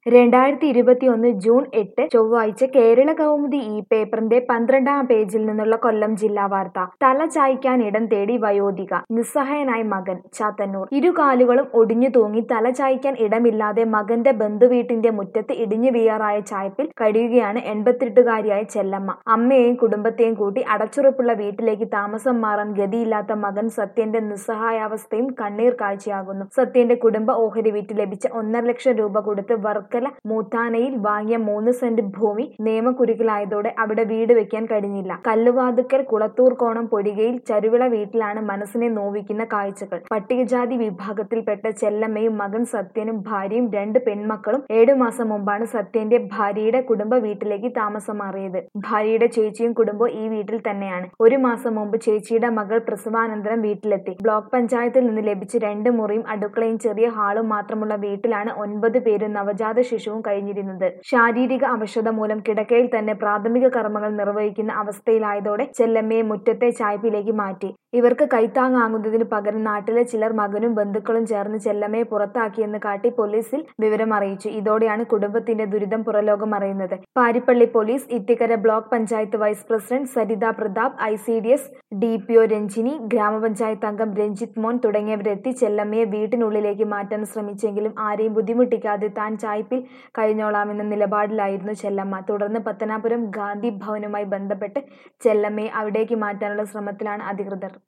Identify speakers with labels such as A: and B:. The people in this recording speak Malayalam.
A: രണ്ടായിരത്തി ഇരുപത്തിയൊന്ന് ജൂൺ എട്ട് ചൊവ്വാഴ്ച കേരള കൗമുദി ഈ പേപ്പറിന്റെ പന്ത്രണ്ടാം പേജിൽ നിന്നുള്ള കൊല്ലം ജില്ലാ വാർത്ത തല ചായ്ക്കാൻ ഇടം തേടി വയോധിക നിസ്സഹായനായ മകൻ ചാത്തന്നൂർ ഇരുകാലുകളും ഒടിഞ്ഞു തൂങ്ങി തല ചായ്ക്കാൻ ഇടമില്ലാതെ മകന്റെ ബന്ധുവീട്ടിന്റെ മുറ്റത്ത് ഇടിഞ്ഞു വീഴാറായ ചായ്പിൽ കഴിയുകയാണ് എൺപത്തെട്ടുകാരിയായ ചെല്ലമ്മ അമ്മയെയും കുടുംബത്തെയും കൂട്ടി അടച്ചുറപ്പുള്ള വീട്ടിലേക്ക് താമസം മാറാൻ ഗതിയില്ലാത്ത മകൻ സത്യന്റെ നിസ്സഹായാവസ്ഥയും കണ്ണീർ കാഴ്ചയാകുന്നു സത്യന്റെ കുടുംബ ഓഹരി വിറ്റ് ലഭിച്ച ഒന്നര ലക്ഷം രൂപ കൊടുത്ത് വർക്കല മൂത്താനയിൽ വാങ്ങിയ മൂന്ന് സെന്റ് ഭൂമി നിയമക്കുരുക്കിലായതോടെ അവിടെ വീട് വെക്കാൻ കഴിഞ്ഞില്ല കല്ലുവാതുക്കൽ കുളത്തൂർ കോണം പൊടികയിൽ ചരുവിള വീട്ടിലാണ് മനസ്സിനെ നോവിക്കുന്ന കാഴ്ചകൾ പട്ടികജാതി വിഭാഗത്തിൽപ്പെട്ട ചെല്ലമ്മയും മകൻ സത്യനും ഭാര്യയും രണ്ട് പെൺമക്കളും ഏഴു മാസം മുമ്പാണ് സത്യന്റെ ഭാര്യയുടെ കുടുംബ വീട്ടിലേക്ക് താമസം മാറിയത് ഭാര്യയുടെ ചേച്ചിയും കുടുംബവും ഈ വീട്ടിൽ തന്നെയാണ് ഒരു മാസം മുമ്പ് ചേച്ചിയുടെ മകൾ പ്രസവാനന്തരം വീട്ടിലെത്തി ബ്ലോക്ക് പഞ്ചായത്തിൽ നിന്ന് ലഭിച്ച രണ്ട് മുറിയും അടുക്കളയും ചെറിയ ഹാളും മാത്രമുള്ള വീട്ടിലാണ് ഒൻപത് പേരും നവജാത ശിശുവും കഴിഞ്ഞിരുന്നത് ശാരീരിക അവശത മൂലം കിടക്കയിൽ തന്നെ പ്രാഥമിക കർമ്മങ്ങൾ നിർവഹിക്കുന്ന അവസ്ഥയിലായതോടെ ചെല്ലമ്മയെ മുറ്റത്തെ ചായ്പിലേക്ക് മാറ്റി ഇവർക്ക് കൈത്താങ്ങാകുന്നതിന് പകരം നാട്ടിലെ ചിലർ മകനും ബന്ധുക്കളും ചേർന്ന് ചെല്ലമ്മയെ പുറത്താക്കിയെന്ന് കാട്ടി പോലീസിൽ വിവരം അറിയിച്ചു ഇതോടെയാണ് കുടുംബത്തിന്റെ ദുരിതം പുറലോകം അറിയുന്നത് Paripally police Ithikkara block panchayat vice president Saritha Prathap I C D S D P O Ranjini grama panchayat അംഗം രഞ്ജിത്ത് മോൻ തുടങ്ങിയവരെത്തി ചെല്ലമ്മയെ വീട്ടിനുള്ളിലേക്ക് മാറ്റാൻ ശ്രമിച്ചെങ്കിലും ആരെയും ബുദ്ധിമുട്ടിക്കാതെ താൻ ചായ്പിൽ കഴിഞ്ഞോളാമെന്ന നിലപാടിലായിരുന്നു ചെല്ലമ്മ തുടർന്ന് പത്തനാപുരം ഗാന്ധി ഭവനുമായി ബന്ധപ്പെട്ട് ചെല്ലമ്മയെ അവിടേക്ക് മാറ്റാനുള്ള ശ്രമത്തിലാണ് അധികൃതർ